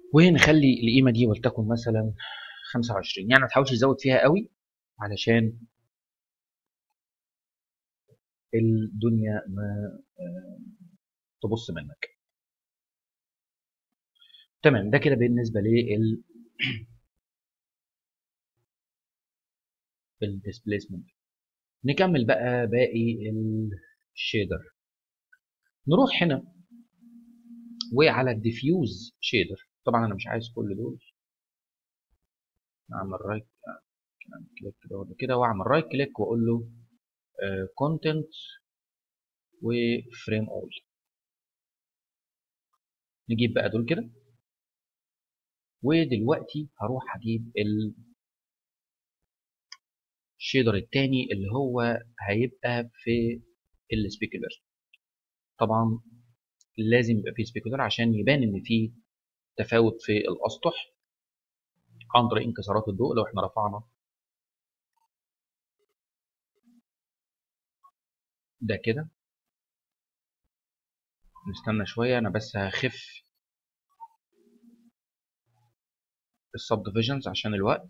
ونخلي القيمه دي ولتكن مثلا 25 يعني ما تحاولش تزود فيها قوي علشان الدنيا ما آه، تبص منك تمام ده كده بالنسبه لل الديسبيسمنت نكمل بقى باقي الشيدر نروح هنا وعلى الديفيوز شيدر طبعا انا مش عايز كل دول اعمل رايت كليك كده ولا كده واعمل رايت كليك واقول له كونتنت وفريم اول نجيب بقى دول كده ودلوقتي هروح اجيب الشيدر التاني اللي هو هيبقى في السبيكولر طبعا لازم يبقى فيه سبيكولر عشان يبان ان في تفاوت في الاسطح عن طريق انكسارات الضوء لو احنا رفعنا ده كده نستنى شوية أنا بس هخف السب ديفيجنز عشان الوقت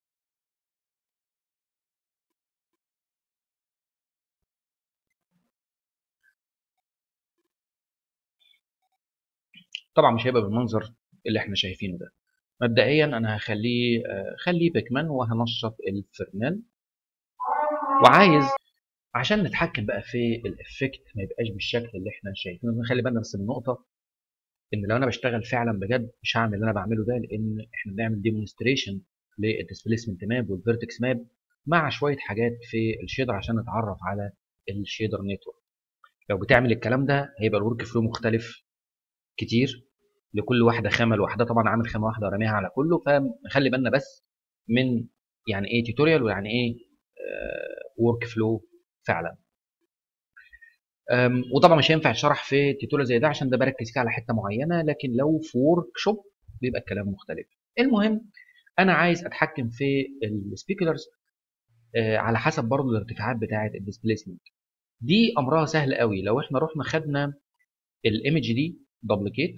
طبعا مش هيبقى بالمنظر اللي احنا شايفينه ده مبدئيا انا هخليه خليه بيكمان وهنشط الفرنال وعايز عشان نتحكم بقى في الافكت ما يبقاش بالشكل اللي احنا شايفينه نخلي بالنا بس من النقطه ان لو انا بشتغل فعلا بجد مش هعمل اللي انا بعمله ده لان احنا بنعمل ديمونستريشن للديسبيسمنت ماب والفيرتكس ماب مع شويه حاجات في الشيدر عشان نتعرف على الشيدر نتورك لو بتعمل الكلام ده هيبقى الورك فلو مختلف كتير لكل واحده خامه لوحدها طبعا عامل خامه واحده وراميها على كله فنخلي بالنا بس من يعني ايه توتوريال ويعني ايه ورك فلو فعلا وطبعا مش هينفع يشرح في توتوريال زي ده عشان ده بركز فيه على حته معينه لكن لو في ورك شوب بيبقى الكلام مختلف المهم انا عايز اتحكم في السبيكرز على حسب برضه الارتفاعات بتاعه الديسبيسمنت دي امرها سهل قوي لو احنا رحنا خدنا الايمج دي دوبليكيت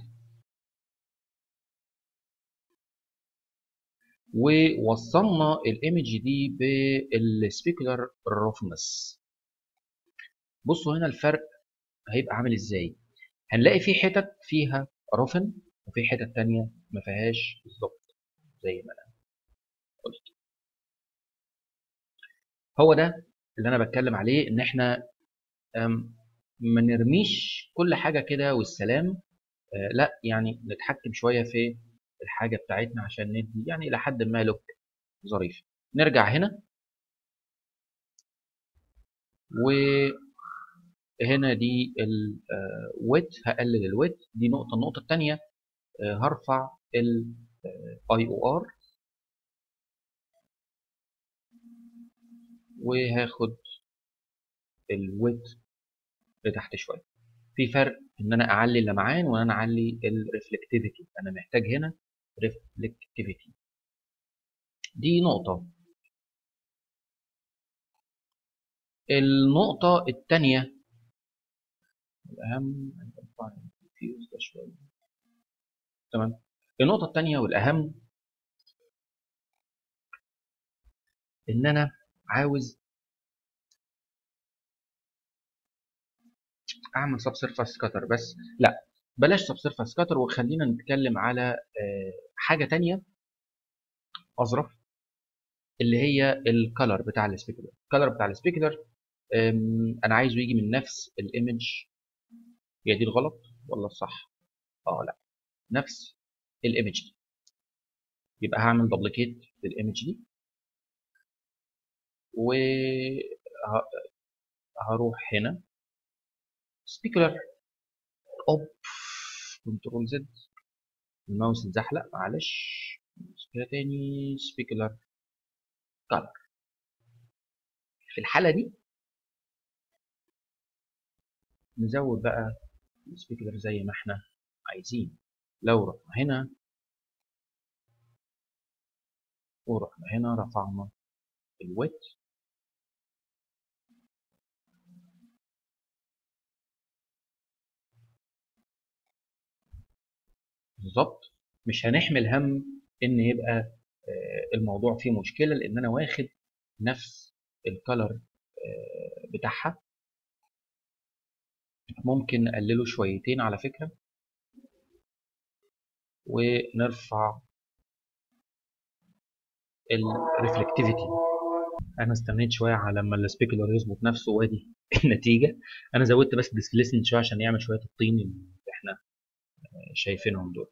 ووصلنا الايمج دي بالسبيكولار روفنس بصوا هنا الفرق هيبقى عامل ازاي هنلاقي في حتت فيها روفن وفي حتت تانية ما فيهاش بالظبط زي ما انا قلت هو ده اللي انا بتكلم عليه ان احنا ما نرميش كل حاجه كده والسلام لا يعني نتحكم شويه في الحاجه بتاعتنا عشان ندي يعني الى حد ما لوك ظريف نرجع هنا وهنا دي الويت هقلل الويت دي نقطه النقطه الثانيه هرفع الاي او ار وهاخد الويت لتحت شويه في فرق ان انا اعلي اللمعان وان انا اعلي الريفلكتيفيتي انا محتاج هنا ريفلكتيفيتي دي نقطة النقطة الثانية الأهم ده شوية تمام النقطة الثانية والأهم إن أنا عاوز اعمل سب سيرفاس كاتر بس لا بلاش سب سيرفاس كاتر وخلينا نتكلم على حاجه تانية اظرف اللي هي الكالر بتاع السبيكولر الكالر بتاع السبيكولر انا عايزه يجي من نفس الايمج هي دي الغلط ولا الصح اه لا نفس الايمج دي يبقى هعمل دوبليكيت للايمج دي و هروح هنا سبيكولر اوب كنترول زد الماوس اتزحلق معلش كده تاني سبيكولر كالر في الحالة دي نزود بقى السبيكولر زي ما احنا عايزين لو رحنا هنا ورحنا هنا رفعنا الويت بالظبط مش هنحمل هم ان يبقى الموضوع فيه مشكله لان انا واخد نفس الكالر بتاعها ممكن نقلله شويتين على فكره ونرفع الريفلكتيفيتي انا استنيت شويه على لما السبيكولر يظبط نفسه وادي النتيجه انا زودت بس ديسبليسمنت شويه عشان يعمل شويه الطين اللي احنا شايفينهم دول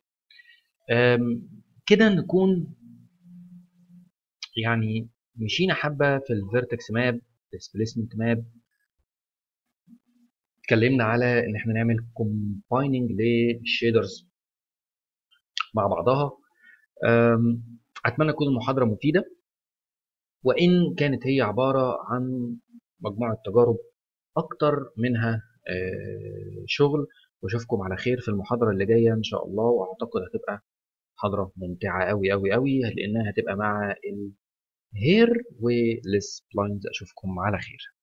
كده نكون يعني مشينا حبه في الفيرتكس ماب ديسبليسمنت ماب اتكلمنا على ان احنا نعمل كومبايننج للشيدرز مع بعضها اتمنى تكون المحاضره مفيده وان كانت هي عباره عن مجموعه تجارب اكتر منها شغل واشوفكم على خير في المحاضره اللي جايه ان شاء الله واعتقد هتبقى محاضره ممتعه قوي قوي قوي لانها هتبقى مع الهير والسبلاينز اشوفكم على خير